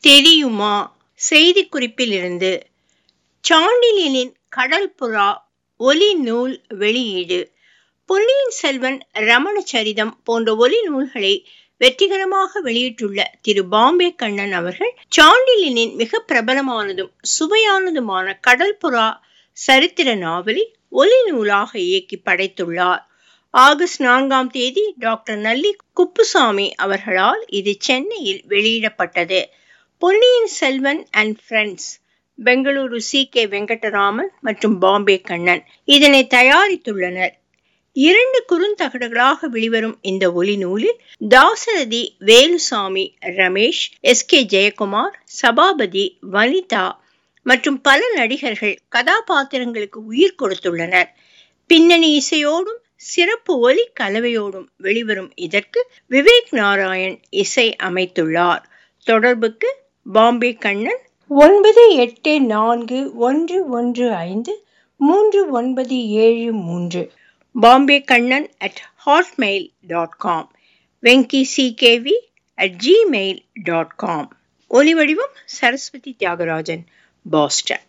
தெரியுமா செய்திக்குறிப்பிலிருந்து சாண்டிலியனின் கடல் புறா ஒலி நூல் வெளியீடு பொன்னியின் செல்வன் ரமண சரிதம் போன்ற ஒலி நூல்களை வெற்றிகரமாக வெளியிட்டுள்ள திரு பாம்பே கண்ணன் அவர்கள் சாண்டிலியனின் மிக பிரபலமானதும் சுவையானதுமான கடல் புறா சரித்திர நாவலை ஒலி நூலாக இயக்கி படைத்துள்ளார் ஆகஸ்ட் நான்காம் தேதி டாக்டர் நல்லி குப்புசாமி அவர்களால் இது சென்னையில் வெளியிடப்பட்டது Ponniyin Selvan and friends Bengaluru C K Venkataraman மற்றும் பாம்பே கண்ணன் இதனை தயாரித்துள்ளனர் இரண்டு குறுந்தகடுகளாக வெளிவரும் இந்த ஒலி நூலில் தாசரதி வேலுசாமி ரமேஷ் எஸ் கே ஜெயக்குமார் சபாபதி வனிதா மற்றும் பல நடிகர்கள் கதாபாத்திரங்களுக்கு உயிர் கொடுத்துள்ளனர் பின்னணி இசையோடும் சிறப்பு ஒலி கலவையோடும் வெளிவரும் இதற்கு விவேக் நாராயண் இசை அமைத்துள்ளார் தொடர்புக்கு பாம்பே கண்ணன் ஒன்பது எட்டு நான்கு ஒன்று ஒன்று ஐந்து மூன்று ஒன்பது ஏழு மூன்று Bombay Kannan at Hotmail dot com Venki C KV at Gmail dot com ஒலி வடிவம் சரஸ்வதி தியாகராஜன் பாஸ்டன்